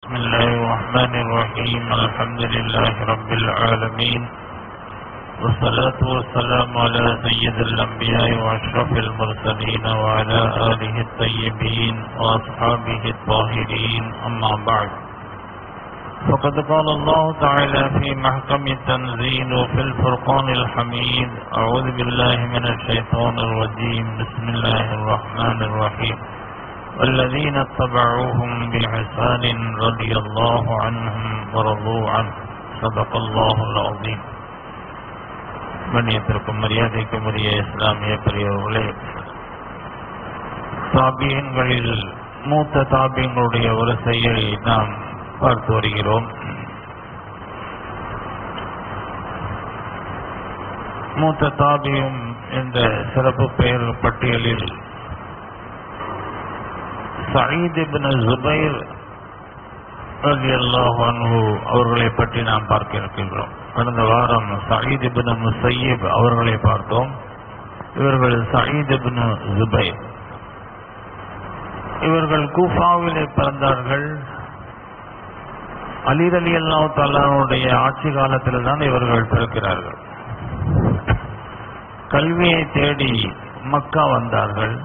بسم الله الرحمن الرحيم الحمد لله رب العالمين والصلاة والسلام على سيد الأنبياء وأشرف المرسلين وعلى آله الطيبين وأصحابه الطاهرين أما بعد فقد قال الله تعالى في محكم التنزيل وفي الفرقان الحميد أعوذ بالله من الشيطان الرجيم بسم الله الرحمن الرحيم والذين اتبعوهم بإحسان رضي الله عنهم ورضوا عنه صدق الله العظيم மன்னியத்திற்கும் மரியாதைக்கும் உரிய இஸ்லாமிய பெரியவர்களே தாபியன்களில் மூத்த தாபியங்களுடைய வரிசையை நாம் பார்த்து வருகிறோம் மூத்த தாபியும் என்ற சிறப்பு பெயர் பட்டியலில் சயீத் இப்னு ஜுபைர் ரலியல்லாஹு அன்ஹு அவர்களை பற்றி நாம் பார்க்க இருக்கின்றோம் கடந்த வாரம் சயீத் இப்னு முசையீப் அவர்களை பார்த்தோம் இவர்கள் சயீத் இப்னு ஜுபைர் இவர்கள் கூஃபாவிலே பிறந்தார்கள் அலி அலி அல்லாஹ் தாலாவுடைய ஆட்சி காலத்தில் தான் இவர்கள் பிறக்கிறார்கள் கல்வியை தேடி மக்கா வந்தார்கள்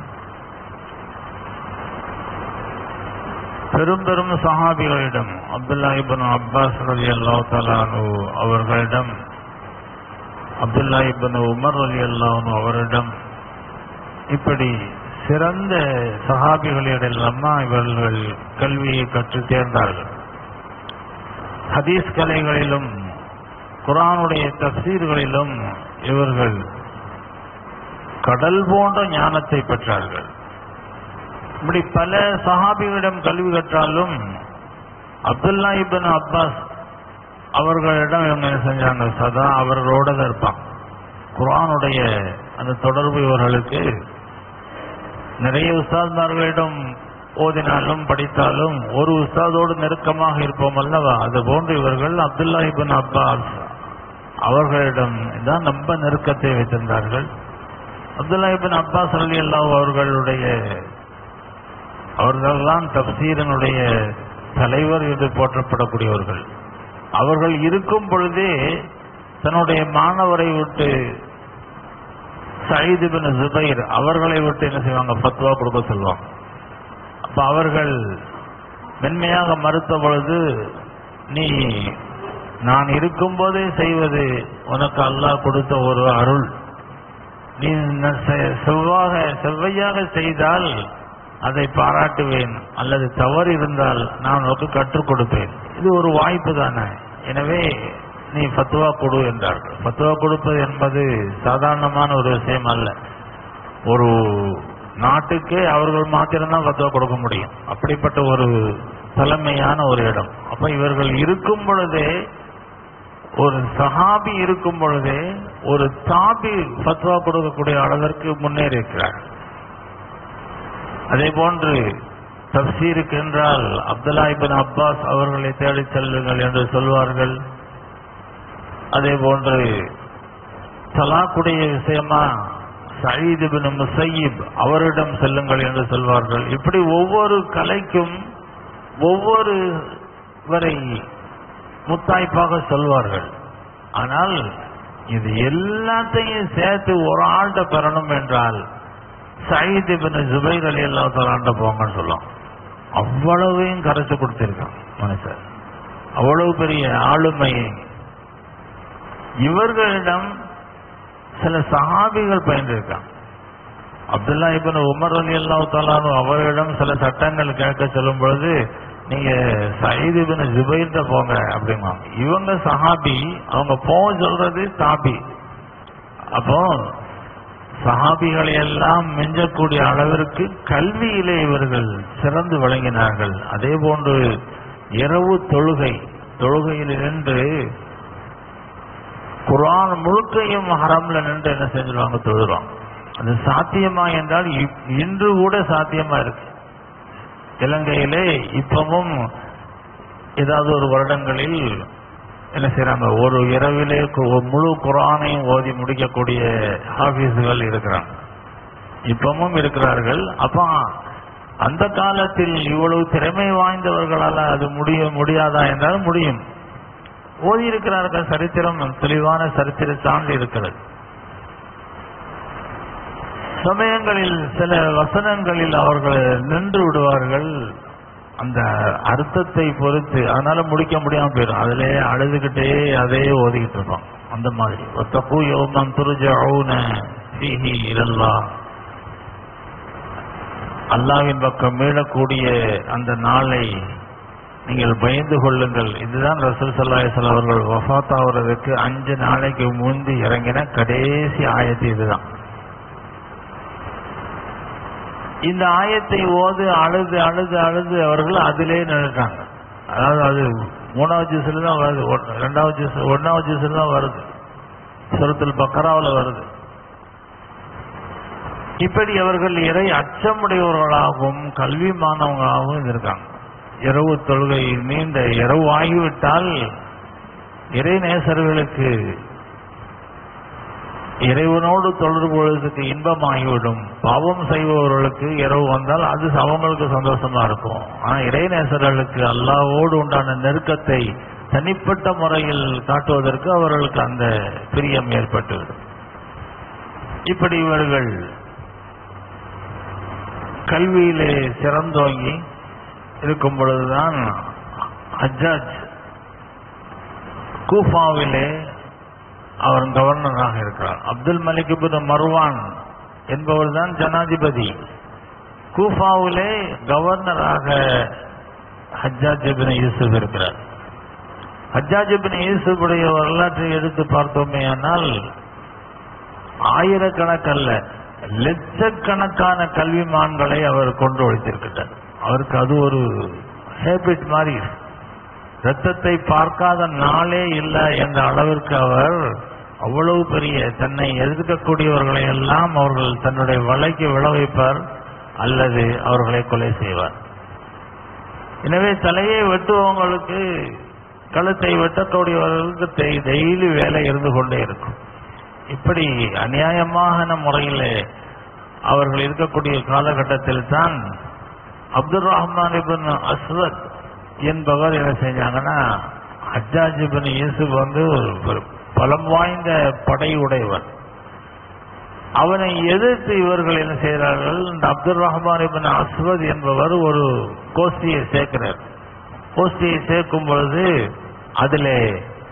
பெரும் பெரும் சஹாபிகளிடம் அப்துல்லா இபன் அப்பாஸ் அலி அல்லா தலானு அவர்களிடம் அப்துல்லா இபன் உமர் அலி அல்லானு அவரிடம் இப்படி சிறந்த சஹாபிகளிடெல்லாம் இவர்கள் கல்வியை கற்று தேர்ந்தார்கள் ஹதீஸ் கலைகளிலும் குரானுடைய தப்சீர்களிலும் இவர்கள் கடல் போன்ற ஞானத்தை பெற்றார்கள் இப்படி பல சஹாபிகளிடம் கல்வி கற்றாலும் அப்துல்லா இபின் அப்பாஸ் அவர்களிடம் இவங்க என்ன செஞ்சாங்க சதா அவர்களோட தான் இருப்பாங்க குரானுடைய அந்த தொடர்பு இவர்களுக்கு நிறைய உஸ்தாத்மார்களிடம் ஓதினாலும் படித்தாலும் ஒரு உஸ்தாதோடு நெருக்கமாக இருப்போம் அல்லவா அது போன்று இவர்கள் அப்துல்லா இபின் அப்பாஸ் அவர்களிடம் தான் ரொம்ப நெருக்கத்தை வைத்திருந்தார்கள் அப்துல்லா இபின் அப்பாஸ் அலி அல்லாஹ் அவர்களுடைய அவர்கள்தான் தப்சீரனுடைய தலைவர் என்று போற்றப்படக்கூடியவர்கள் அவர்கள் இருக்கும் பொழுதே தன்னுடைய மாணவரை விட்டு சயீது பின் ஜுபைர் அவர்களை விட்டு என்ன செய்வாங்க பத்துவா கொடுக்க சொல்லுவாங்க அப்ப அவர்கள் மென்மையாக மறுத்த பொழுது நீ நான் இருக்கும்போதே செய்வது உனக்கு அல்லாஹ் கொடுத்த ஒரு அருள் நீ செவ்வாக செவ்வையாக செய்தால் அதை பாராட்டுவேன் அல்லது தவறு இருந்தால் நான் உனக்கு கற்றுக் கொடுப்பேன் இது ஒரு வாய்ப்பு தானே எனவே நீ ஃபத்துவா கொடு என்றார்கள் ஃபத்துவா கொடுப்பது என்பது சாதாரணமான ஒரு விஷயம் அல்ல ஒரு நாட்டுக்கே அவர்கள் மாத்திரம்தான் ஃபத்துவா கொடுக்க முடியும் அப்படிப்பட்ட ஒரு தலைமையான ஒரு இடம் அப்ப இவர்கள் இருக்கும் பொழுதே ஒரு சஹாபி இருக்கும் பொழுதே ஒரு தாபி ஃபத்வா கொடுக்கக்கூடிய அளவிற்கு முன்னேறி இருக்கிறார் அதே போன்று தப்சீருக்கு என்றால் அப்துல்லா இபின் அப்பாஸ் அவர்களை தேடி செல்லுங்கள் என்று சொல்வார்கள் அதே போன்று தலாக்குடைய விஷயமா சயீத் பின் முசையீப் அவரிடம் செல்லுங்கள் என்று சொல்வார்கள் இப்படி ஒவ்வொரு கலைக்கும் ஒவ்வொரு வரை முத்தாய்ப்பாக சொல்வார்கள் ஆனால் இது எல்லாத்தையும் சேர்த்து ஒரு ஆள்கிட்ட பெறணும் என்றால் சயீத் இபின் ஜுபைர் அலி அல்லா தலாண்ட போங்கன்னு சொல்லும் அவ்வளவையும் கரைச்சு கொடுத்திருக்கான் மனுஷர் அவ்வளவு பெரிய ஆளுமையை இவர்களிடம் சில சஹாபிகள் பயின்றிருக்கான் அப்துல்லா இபின் உமர் அலி அல்லா தலானு அவர்களிடம் சில சட்டங்கள் கேட்க சொல்லும் பொழுது நீங்க சயீது இபின் ஜுபைர்கிட்ட போங்க அப்படிங்குவாங்க இவங்க சஹாபி அவங்க போக சொல்றது தாபி அப்போ சஹாபிகளை எல்லாம் மிஞ்சக்கூடிய அளவிற்கு கல்வியிலே இவர்கள் சிறந்து விளங்கினார்கள் அதே போன்று இரவு தொழுகை தொழுகையில் நின்று குரான் முழுக்கையும் ஹரம்ல நின்று என்ன செஞ்சிருவாங்க தொழுறோம் அது சாத்தியமா என்றால் இன்று கூட சாத்தியமா இருக்கு இலங்கையிலே இப்பவும் ஏதாவது ஒரு வருடங்களில் என்ன செய்யறாங்க ஒரு இரவிலே முழு குரானையும் ஓதி முடிக்கக்கூடிய ஹாஃபீஸுகள் இருக்கிறாங்க இப்பவும் இருக்கிறார்கள் அப்ப அந்த காலத்தில் இவ்வளவு திறமை வாய்ந்தவர்களால் அது முடிய முடியாதா என்றால் முடியும் ஓதி இருக்கிறார்கள் சரித்திரம் தெளிவான சரித்திர சான்று இருக்கிறது சமயங்களில் சில வசனங்களில் அவர்கள் நின்று விடுவார்கள் அந்த அர்த்தத்தை பொறுத்து அதனால முடிக்க முடியாம போயிடும் அதிலே அழுதுகிட்டே அதே ஓதிக்கிட்டு இருப்பான் அந்த மாதிரி ஒத்தப்பு யோமம் துருஜவுன ஃபீஹி இலல்லா அல்லாவின் பக்கம் மீளக்கூடிய அந்த நாளை நீங்கள் பயந்து கொள்ளுங்கள் இதுதான் ரசூல் சல்லாஹல் அவர்கள் வஃத் ஆகுறதுக்கு அஞ்சு நாளைக்கு முந்தி இறங்கின கடைசி ஆயத்து இதுதான் இந்த ஆயத்தை ஓது அழுது அழுது அழுது அவர்கள் அதிலே நினைட்டாங்க அதாவது அது மூணாவது ஜூஸ்ல தான் வருது ஒன்- ரெண்டாவது ஜூஸ் ஒன்னாவது ஜூஸ்ல தான் வருது சுரத்தில் பக்கராவில் வருது இப்படி அவர்கள் இறை அச்சமுடையவர்களாகவும் கல்விமானவங்களாகவும் இருந்திருக்காங்க இரவு தொழுகை நீண்ட இரவு ஆகிவிட்டால் இறை நேசர்களுக்கு இறைவனோடு தொடர்பு கொள்வதற்கு இன்பமாகிவிடும் பாவம் செய்பவர்களுக்கு இரவு வந்தால் அது அவங்களுக்கு சந்தோஷமா இருக்கும் ஆனா இறைநேசர்களுக்கு அல்லாவோடு உண்டான நெருக்கத்தை தனிப்பட்ட முறையில் காட்டுவதற்கு அவர்களுக்கு அந்த பிரியம் ஏற்பட்டுவிடும் இப்படி இவர்கள் கல்வியிலே சிறந்தோங்கி இருக்கும் பொழுதுதான் ஹஜ்ஜாஜ் கூஃபாவிலே அவர் கவர்னராக இருக்கிறார் அப்துல் மலிக் இப்னு மர்வான் என்பவர் தான் ஜனாதிபதி கூஃபாவிலே கவர்னராக ஹஜ்ஜாஜ் இப்னு யூசுப் இருக்கிறார் ஹஜ்ஜாஜ் இப்னு யூசுஃபுடைய வரலாற்றை எடுத்து பார்த்தோமேயானால் ஆயிரக்கணக்கல்ல லட்சக்கணக்கான கல்விமான்களை அவர் கொண்டு வைத்திருக்கிறார் அவருக்கு அது ஒரு ஹேபிட் மாதிரி ரத்தத்தை பார்க்காத நாளே இல்லை என்ற அளவிற்கு அவர் அவ்வளவு பெரிய தன்னை எதிர்க்கக்கூடியவர்களை எல்லாம் அவர்கள் தன்னுடைய வலைக்கு விழ வைப்பார் அல்லது அவர்களை கொலை செய்வார் எனவே தலையை வெட்டுபவங்களுக்கு கழுத்தை வெட்டக்கூடியவர்களுக்கு டெய்லி வேலை இருந்து கொண்டே இருக்கும் இப்படி அநியாயமான முறையில் அவர்கள் இருக்கக்கூடிய காலகட்டத்தில் தான் அப்துல் ரஹ்மான் இபின் அஸ்வத் என்பவர் என்ன செஞ்சாங்கன்னா ஹஜ்ஜாஜ் இபின் யூசுப் வந்து ஒரு பலம் வாய்ந்த படை உடையவர் அவனை எதிர்த்து இவர்கள் என்ன செய்கிறார்கள் இந்த அப்துல் ரஹ்மான் இபின் அஸ்வத் என்பவர் ஒரு கோஷ்டியை சேர்க்கிறார் கோஷ்டியை சேர்க்கும் பொழுது அதிலே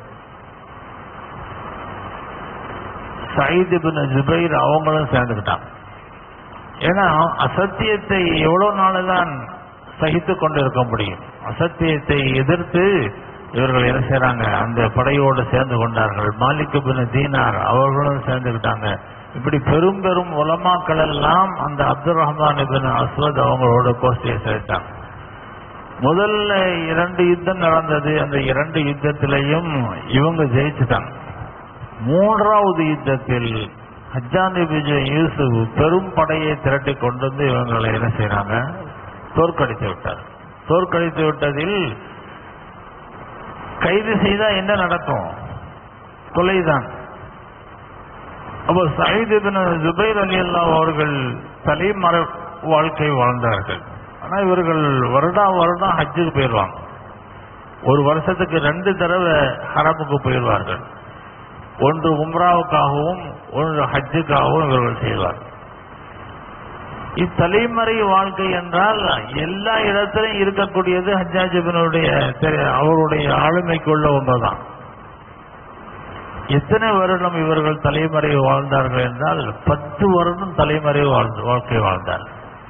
சயீத் இபின் ஜுபைர் அவங்களும் சேர்ந்துக்கிட்டாங்க ஏன்னா அசத்தியத்தை எவ்வளவு நாள் தான் சகித்து கொண்டு இருக்க முடியும் அசத்தியத்தை எதிர்த்து இவர்கள் என்ன செய்றாங்க அந்த படையோடு சேர்ந்து கொண்டார்கள் மாலிக் பின் தீனார் அவர்களும் சேர்ந்துக்கிட்டாங்க இப்படி பெரும் பெரும் உலமாக்கள் எல்லாம் அந்த அப்துல் ரஹ்மான் பின் அஸ்வத் அவங்களோட கோஷ்டியை சேர்த்தாங்க முதல்ல இரண்டு யுத்தம் நடந்தது அந்த இரண்டு யுத்தத்திலையும் இவங்க ஜெயிச்சுட்டாங்க மூன்றாவது யுத்தத்தில் ஹஜ்ஜான் விஜய் யூசுப் பெரும் படையை திரட்டி கொண்டு வந்து இவங்களை என்ன செய்றாங்க தோற்கடித்து விட்டார் தோற்கடித்து விட்டதில் கைது செய்தா என்ன நடக்கும் கொலைதான் அப்போ சயீத் இப்னு ஜுபைர் அலி அல்லாஹ் அவர்கள் தலைமற வாழ்க்கை வாழ்ந்தார்கள் ஆனா இவர்கள் வருடா வருடம் ஹஜ்ஜுக்கு போயிடுவாங்க ஒரு வருஷத்துக்கு ரெண்டு தடவை ஹரமுக்கு போயிடுவார்கள் ஒன்று உம்ராவுக்காகவும் ஒன்று ஹஜ்ஜுக்காகவும் இவர்கள் செய்வார் இத்தலைமறை வாழ்க்கை என்றால் எல்லா இடத்திலும் இருக்கக்கூடியது ஹஜ்ஜாஜிபனுடைய அவருடைய ஆளுமைக்குள்ள ஒன்றுதான் எத்தனை வருடம் இவர்கள் தலைமறை வாழ்ந்தார்கள் என்றால் பத்து வருடம் தலைமறை வாழ்ந்து வாழ்க்கை வாழ்ந்தார்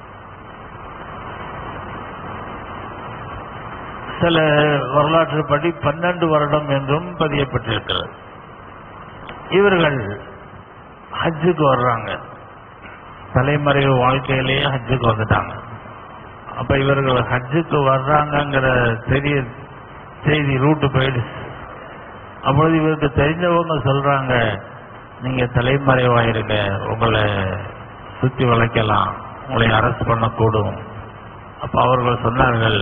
சில வரலாற்றுப்படி பன்னெண்டு வருடம் என்றும் பதியப்பட்டிருக்கிறது இவர்கள் ஹஜ்ஜுக்கு வர்றாங்க தலைமறைவு வாழ்க்கையிலேயே ஹஜ்ஜுக்கு வந்துட்டாங்க அப்ப இவர்கள் ஹஜ்ஜுக்கு வர்றாங்கங்கிற தெரிய செய்தி ரூட்டு போயிடுச்சு அப்பொழுது இவருக்கு தெரிஞ்சவங்க சொல்றாங்க நீங்க தலைமறைவாயிருங்க உங்களை சுத்தி வளைக்கலாம் உங்களை அரெஸ்ட் பண்ணக்கூடும் அப்ப அவர்கள் சொன்னார்கள்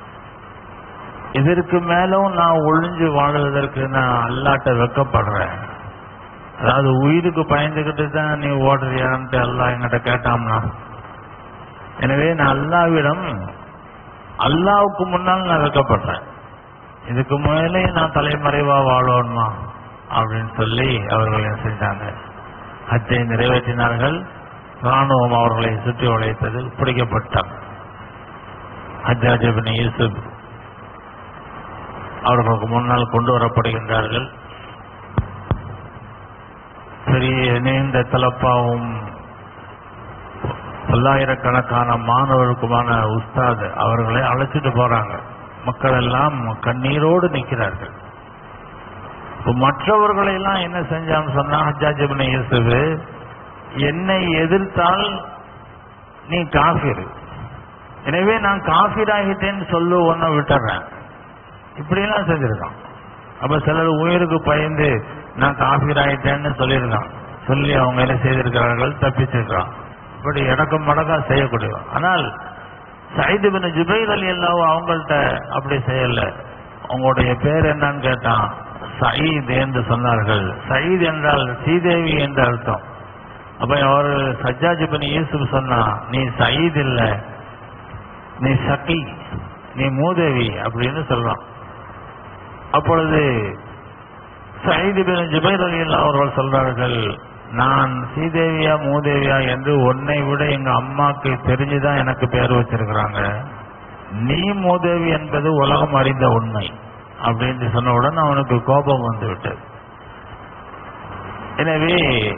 இதற்கு மேலும் நான் ஒளிஞ்சு வாழுவதற்கு நான் அல்லாட்ட வெக்கப்படுறேன் அதாவது உயிருக்கு பயந்துகிட்டு தான் நீ ஓடுறியான்ட்டு எல்லாம் என்கிட்ட கேட்டாம்னா எனவே நான் அல்லாவிடம் அல்லாவுக்கு முன்னால் நான் வைக்கப்படுறேன் இதுக்கு மேலே நான் தலைமறைவா வாழணுமா அப்படின்னு சொல்லி அவர்கள் என்ன செஞ்சாங்க ஹஜ்ஜை நிறைவேற்றினார்கள் ராணுவம் அவர்களை சுற்றி வளைத்தது பிடிக்கப்பட்டார் ஹஜ்ஜாஜிபின் யூசுப் அவர்களுக்கு முன்னால் கொண்டு வரப்படுகின்றார்கள் பெரிய நீண்ட தலப்பாவும் பல்லாயிரக்கணக்கான மாணவர்களுக்குமான உஸ்தாத் அவர்களை அழைச்சிட்டு போறாங்க மக்கள் எல்லாம் கண்ணீரோடு நிற்கிறார்கள் இப்ப மற்றவர்களை எல்லாம் என்ன செஞ்சான்னு சொன்னா ஹஜ்ஜாஜிபின் யூசுப் என்னை எதிர்த்தால் நீ காஃபிர் எனவே நான் காஃபிர் ஆகிட்டேன்னு சொல்லு ஒன்ன விட்டுறேன் இப்படியெல்லாம் செஞ்சிருக்கான் அப்ப சிலர் உயிருக்கு பயந்து நான் காஃபிர் ஆயிட்டேன்னு சொல்லியிருக்கான் சொல்லி அவங்க என்ன செய்திருக்கிறார்கள் தப்பிச்சிருக்கான் இப்படி இடக்கம் மடக்கா செய்யக்கூடியவன் ஆனால் சைது பின் ஜுபைர் அலி அல்லாஹ் அவங்கள்ட்ட அப்படி செய்யல உங்களுடைய பேர் என்னன்னு கேட்டான் சயீத் என்று சொன்னார்கள் சயீத் என்றால் ஸ்ரீதேவி என்று அர்த்தம் அப்ப அவர் சஜ்ஜாஜ் பின் யூசுப் சொன்னா நீ சயீத் இல்ல நீ சகி நீ மூதேவி அப்படின்னு சொல்றான் அப்பொழுது சயீது பின் ஜுபைர் அலி அல்லாஹ் அவர்கள் சொல்றார்கள் நான் ஸ்ரீதேவியா மூதேவியா என்று உன்னை விட எங்க அம்மாக்கு தெரிஞ்சுதான் எனக்கு பேர் வச்சிருக்கிறாங்க நீ மூதேவி என்பது உலகம் அறிந்த உண்மை அப்படின்னு சொன்னவுடன் அவனுக்கு கோபம் வந்து விட்டது எனவே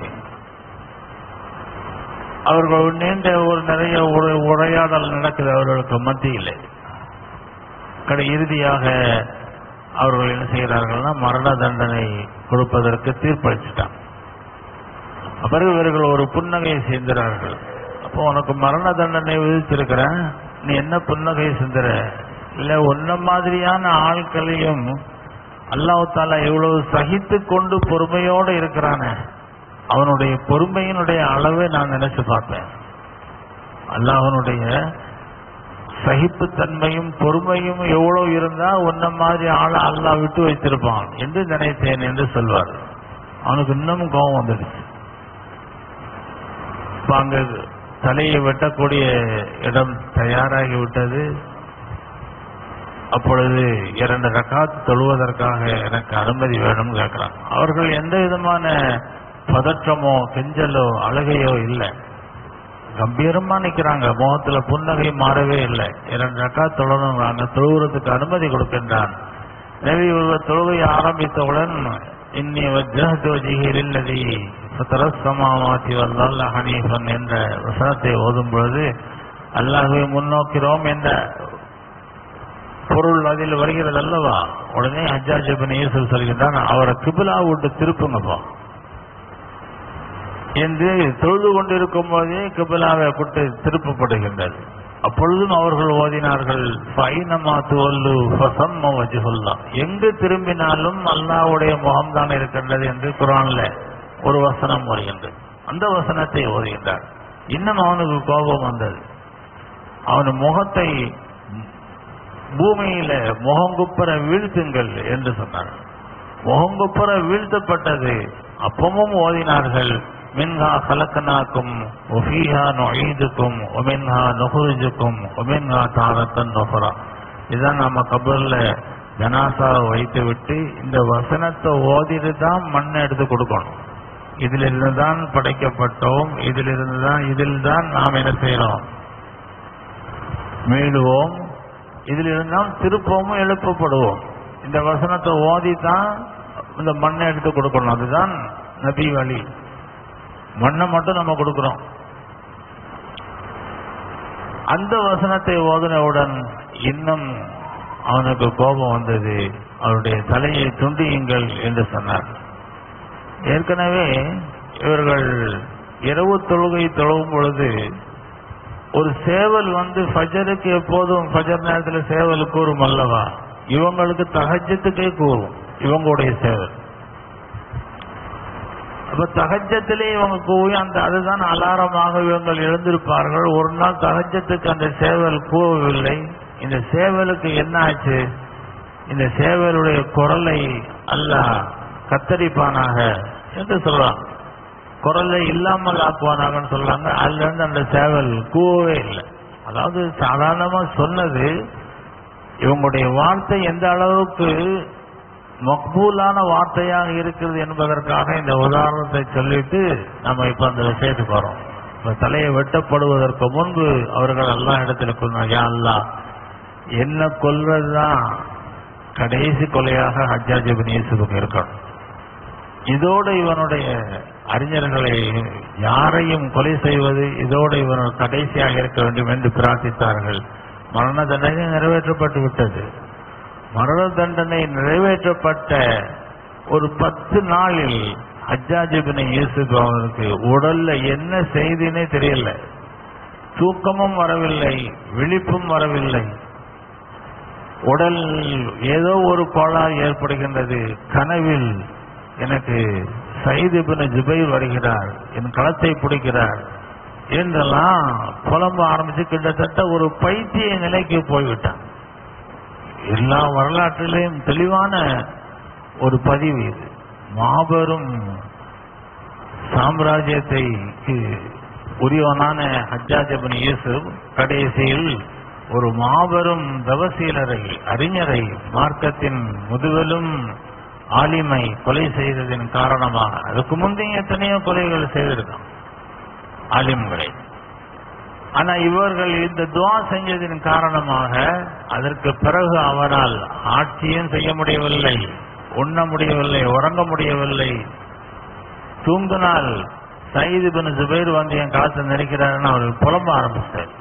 அவர்கள் நீண்ட ஒரு நிறைய ஒரு உரையாடல் நடக்குது அவர்களுக்கு மத்தியில் கடை இறுதியாக அவர்கள் என்ன செய்கிறார்கள்னா மரண தண்டனை கொடுப்பதற்கு தீர்ப்பளிச்சிட்டான் பிறகு இவர்கள் ஒரு புன்னகை செய்கிறார்கள் அப்போ உனக்கு மரண தண்டனை விதிச்சிருக்கிறேன் நீ என்ன புன்னகை சிந்துற இல்ல உன்ன மாதிரியான ஆட்களையும் அல்லாஹ் தாலா எவ்வளவு சகித்து கொண்டு பொறுமையோடு இருக்கிறானே அவனுடைய பொறுமையினுடைய அளவை நான் நினைச்சு பார்ப்பேன் அல்லாஹனுடைய சகிப்புத்தன்மையும் பொறுமையும் எவ்வளவு இருந்தா உன்ன மாதிரி ஆளை அல்லாஹ் விட்டு வைத்திருப்பான் என்று நினைத்தேன் என்று சொல்வார் அவனுக்கு இன்னமும் கோபம் வந்துடுச்சு இப்ப அங்க தலையை வெட்டக்கூடிய இடம் தயாராகி விட்டது அப்பொழுது இரண்டு ரக்காத் தொழுவதற்காக எனக்கு அனுமதி வேணும் கேட்கிறான் அவர்கள் எந்த விதமான பதற்றமோ கெஞ்சலோ அழுகையோ இல்லை கம்பீரமா நிக்கிறாங்க முகத்துல புன்னகை மாறவே இல்லை இரண்டு ரக்கா தொழணுங்கிறாங்க தொழுகிறதுக்கு அனுமதி கொடுக்கின்றான் எனவே இவர் தொழுகை ஆரம்பித்தவுடன் இன்னி வஜ்ஜஹத்து வஜிஹில் இல்லதி சமாவாத்தி வல்லால் ஹனீஃபன் என்ற வசனத்தை ஓதும் பொழுது அல்லாஹுவை முன்னோக்கிறோம் என்ற பொருள் அதில் வருகிறது அல்லவா உடனே ஹஜ்ஜாஜ் பின் யூசுப் சொல்கின்றான் அவரை கிபிலா விட்டு திருப்புங்கப்பா என்று தொழுது கொண்டிருக்கும் போதே கிபிலாவை கொண்டு திருப்பப்படுகின்றது அப்பொழுதும் அவர்கள் ஓதினார்கள் ஃபைனமா துவல்லு ஃபசம்ம வஜ்ஹுல்லா எங்கு திரும்பினாலும் அல்லாஹ்வுடைய முகம்தான் இருக்கின்றது என்று குரான்ல ஒரு வசனம் வருகின்றது அந்த வசனத்தை ஓதுகின்றார் இன்னும் அவனுக்கு கோபம் வந்தது அவன் முகத்தை பூமியில முகங்குப்புற வீழ்த்துங்கள் என்று சொன்னார் முகங்குப்புற வீழ்த்தப்பட்டது அப்பமும் ஓதினார்கள் மின்ஹா கலக்கனாக்கும் ஒஃபீஹா நொய்துக்கும் ஒமின்ஹா நுகுரிஜுக்கும் ஒமின்ஹா தாரத்தன் நொஃபரா இதான் நம்ம கபர்ல ஜனாசாவை வைத்து விட்டு இந்த வசனத்தை ஓதிட்டு தான் மண்ணை எடுத்து கொடுக்கணும் இதிலிருந்து தான் படைக்கப்பட்டோம் இதிலிருந்து தான் இதில் தான் நாம் என்ன செய்யறோம் மீளுவோம் இதிலிருந்து தான் திருப்பவும் எழுப்பப்படுவோம் இந்த வசனத்தை ஓதி தான் இந்த மண்ணை எடுத்து கொடுக்கணும் அதுதான் நபி வழி மண்ணை மட்டும் நம்ம கொடுக்கிறோம் அந்த வசனத்தை ஓதினவுடன் இன்னும் அவனுக்கு கோபம் வந்தது அவருடைய தலையை துண்டியுங்கள் என்று சொன்னார் ஏற்கனவே இவர்கள் இரவு தொழுகை தொழுவும் பொழுது ஒரு சேவல் வந்து ஃபஜருக்கு எப்போதும் ஃபஜர் நேரத்தில் சேவல் கூறும் அல்லவா இவங்களுக்கு தகஜத்துக்கே கூறும் இவங்களுடைய சேவல் அப்ப தகஜத்திலே இவங்க கூவி அந்த அதுதான் அலாரமாக இவங்கள் எழுந்திருப்பார்கள் ஒரு நாள் தகஜத்துக்கு அந்த சேவல் கூவவில்லை இந்த சேவலுக்கு என்ன ஆச்சு இந்த சேவலுடைய குரலை அல்லாஹ் கத்தரிப்பானாக என்று சொல்றான் குரலை இல்லாமல் ஆக்குவானாகன்னு சொல்றாங்க அதுல இருந்து அந்த சேவல் கூவவே இல்லை அதாவது சாதாரணமா சொன்னது இவங்களுடைய வார்த்தை எந்த அளவுக்கு மக்பூலான வார்த்தையாக இருக்கிறது என்பதற்காக இந்த உதாரணத்தை சொல்லிட்டு நம்ம இப்ப அந்த விஷயத்துக்கு வரோம் இப்ப தலையை வெட்டப்படுவதற்கு முன்பு அவர்கள் எல்லா இடத்துல கொண்டாங்க யா அல்லாஹ் என்ன கொல்றதுதான் கடைசி கொலையாக ஹஜ்ஜாஜ் பின் யூசுஃபுக்கு இருக்கணும் இதோடு இவனுடைய அறிஞர்களை யாரையும் கொலை செய்வது இதோடு இவன் கடைசியாக இருக்க வேண்டும் என்று பிரார்த்தித்தார்கள் மரண தண்டனை நிறைவேற்றப்பட்டு விட்டது மரண தண்டனை நிறைவேற்றப்பட்ட ஒரு பத்து நாளில் ஹஜ்ஜாஜிபின் யூசுப் அவருக்கு உடல்ல என்ன செய்தினே தெரியல தூக்கமும் வரவில்லை விழிப்பும் வரவில்லை உடல் ஏதோ ஒரு கோளாறு ஏற்படுகின்றது கனவில் எனக்கு சைது பின் ஜுபைர் வருகிறார் என் களத்தை பிடிக்கிறார் என்றெல்லாம் புலம்ப ஆரம்பிச்சு கிட்டத்தட்ட ஒரு பைத்திய நிலைக்கு போய்விட்டான் எல்லா வரலாற்றிலையும் தெளிவான ஒரு பதிவு இது மாபெரும் சாம்ராஜ்யத்தைக்கு உரியவனான ஹஜ்ஜாஜபின் யூசுப் கடைசியில் ஒரு மாபெரும் தவசீலரை அறிஞரை மார்க்கத்தின் முதுகலும் ஆலிமை கொலை செய்ததின் காரணமாக அதுக்கு முந்தைய எத்தனையோ கொலைகள் செய்திருக்கான் ஆலிம்களை ஆனா இவர்கள் இந்த துவா செஞ்சதின் காரணமாக அதற்கு பிறகு அவரால் ஆட்சியும் செய்ய முடியவில்லை உண்ண முடியவில்லை உறங்க முடியவில்லை தூங்கினால் சயீது பின் ஜுபைர் வந்து என் காலத்தை நெருக்கிறாருன்னு அவர்கள் புலம்ப ஆரம்பித்தார்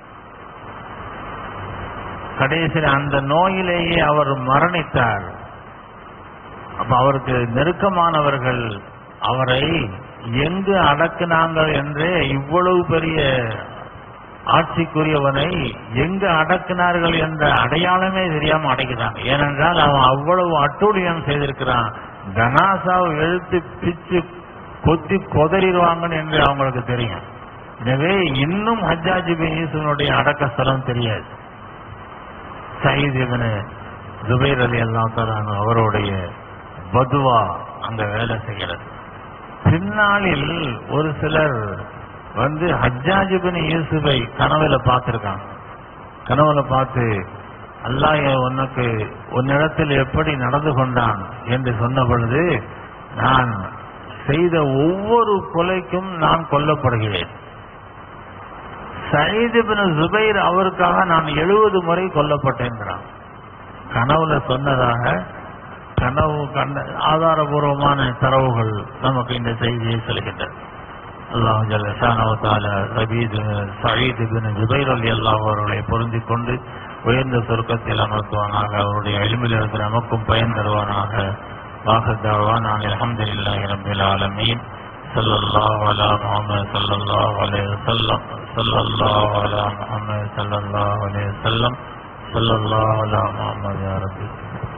கடைசியில் அந்த நோயிலேயே அவர் மரணித்தார் அப்ப அவருக்கு நெருக்கமானவர்கள் அவரை எங்கு அடக்குனாங்கள் என்றே இவ்வளவு பெரிய ஆட்சிக்குரியவனை எங்கு அடக்கினார்கள் என்ற அடையாளமே தெரியாம அடைக்கிறாங்க ஏனென்றால் அவன் அவ்வளவு அட்டூழியம் செய்திருக்கிறான் கனாசாவை எழுத்து பிச்சு கொத்தி கொதறிடுவாங்கன்னு என்று அவங்களுக்கு தெரியும் எனவே இன்னும் ஹஜ்ஜாஜி பின் யூசுனுடைய அடக்க ஸ்தலம் தெரியாது சயீத் இவனு ஜுபைர் அலி அல்லாத்தாலான அவருடைய பதுவா அங்க வேலை செய்கிறது பின்னாளில் ஒரு சிலர் வந்து ஹஜ்ஜாஜிபின் யூசுஃபை கனவுல பார்த்திருக்காங்க கனவுல பார்த்து அல்லாஹ் உனக்கு உன்னிடத்தில் எப்படி நடந்து கொண்டான் என்று சொன்ன பொழுது நான் செய்த ஒவ்வொரு கொலைக்கும் நான் கொல்லப்படுகிறேன் சயீதுபின் ஜுபைர் அவருக்காக நான் எழுபது முறை கொல்லப்பட்டேங்கிறான் கனவுல சொன்னதாக கனவு கண்ட ஆதாரபூர்வமான தரவுகள் நமக்கு இந்த செய்தியை சொல்கின்றன அல்லாஹ் ஜல்லஷானவத்தால ரபீது சயீது பின் ஜுபைர் அலி அல்லாஹ் அவர்களை பொருந்திக் கொண்டு உயர்ந்த சொர்க்கத்தில் அமர்த்துவானாக அவருடைய எளிமையில் இருக்கிற நமக்கும் பயன் தருவானாக வாகத்தாவான் நான் அலமதுல்லாஹி ரபில் ஆலமீன் صلى الله على محمد صلى الله عليه وسلم صلى الله على محمد صلى الله عليه وسلم صلى الله على محمد يا ربي